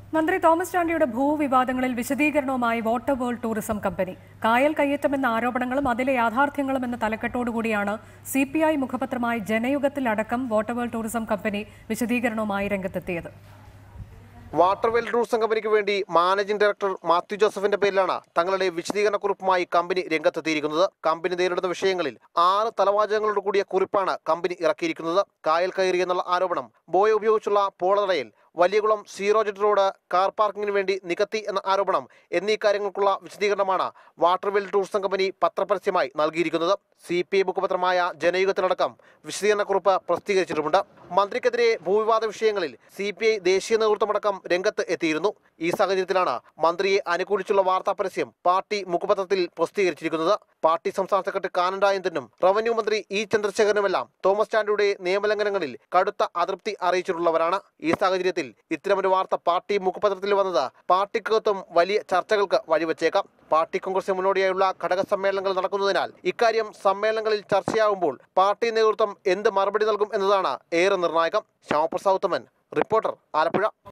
മന്ത്രി തോമസ് ചാണ്ടിയുടെ ഭൂവിവാദങ്ങളിൽ വിശദീകരണവുമായി വാട്ടർ വേൾഡ് ടൂറിസം കമ്പനി കായൽ കയ്യേറ്റമെന്ന ആരോപണങ്ങളും അതിലെ യാഥാർത്ഥ്യങ്ങളും എന്ന തലക്കെട്ടോടുകൂടിയാണ് സി പി ഐ മുഖപത്രമായ ജനയുഗത്തിലടക്കം വാട്ടർ വേൾഡ് ടൂറിസം കമ്പനി വിശദീകരണവുമായി രംഗത്തെത്തിയത് വാട്ടർവെൽ ടൂറിസം കമ്പനിക്ക് വേണ്ടി മാനേജിംഗ് ഡയറക്ടർ മാത്യു ജോസഫിന്റെ പേരിലാണ് തങ്ങളുടെ വിശദീകരണക്കുറിപ്പുമായി കമ്പനി രംഗത്തെത്തിയിരിക്കുന്നത് കമ്പനി നേരിടുന്ന വിഷയങ്ങളിൽ ആറ് തലവാചകങ്ങളോട് കൂടിയ കുറിപ്പാണ് കമ്പനി ഇറക്കിയിരിക്കുന്നത് കായൽ കയറി എന്നുള്ള ആരോപണം ബോയ ഉപയോഗിച്ചുള്ള പോളതടയൽ Valiyakulam zero jetty road car പാർക്കിങ്ങിന് വേണ്ടി നികത്തി എന്ന ആരോപണം എന്നീ കാര്യങ്ങൾക്കുള്ള വിശദീകരണമാണ് വാട്ടർവെൽ ടൂറിസം കമ്പനി പത്രപരസ്യമായി നൽകിയിരിക്കുന്നത് സി പി ഐ മുഖപത്രമായ ജനയുഗത്തിലടക്കം വിശദീകരണക്കുറിപ്പ് പ്രസിദ്ധീകരിച്ചിട്ടുമുണ്ട് മന്ത്രിക്കെതിരെ ഭൂവിവാദ വിഷയങ്ങളിൽ സി പി ഐ ദേശീയ നേതൃത്വമടക്കം രംഗത്ത് എത്തിയിരുന്നു ഈ സാഹചര്യത്തിലാണ് മന്ത്രിയെ അനുകൂലിച്ചുള്ള വാർത്താ പരസ്യം പാർട്ടി മുഖപത്രത്തിൽ പ്രസിദ്ധീകരിച്ചിരിക്കുന്നത് പാർട്ടി സംസ്ഥാന സെക്രട്ടറി കാനന്ദായന്തനും റവന്യൂ മന്ത്രി ഇ ചന്ദ്രശേഖരനുമെല്ലാം തോമസ് ചാണ്ടിയുടെ നിയമലംഘനങ്ങളിൽ കടുത്ത അതൃപ്തി അറിയിച്ചിട്ടുള്ളവരാണ് ഈ സാഹചര്യത്തിൽ ഇത്തരമൊരു വാർത്ത പാർട്ടി മുഖപത്രത്തിൽ വന്നത് പാർട്ടിക്കകത്തും വലിയ ചർച്ചകൾക്ക് വഴിവെച്ചേക്കാം പാർട്ടി കോൺഗ്രസിന് മുന്നോടിയായുള്ള ഘടക സമ്മേളനങ്ങൾ നടക്കുന്നതിനാൽ ഇക്കാര്യം സമ്മേളനങ്ങളിൽ ചർച്ചയാകുമ്പോൾ പാർട്ടി നേതൃത്വം എന്ത് മറുപടി നൽകും എന്നതാണ് ഏറെ നിർണായകം ശ്യാമപ്രസാദ് ഉത്തമൻ റിപ്പോർട്ടർ ആലപ്പുഴ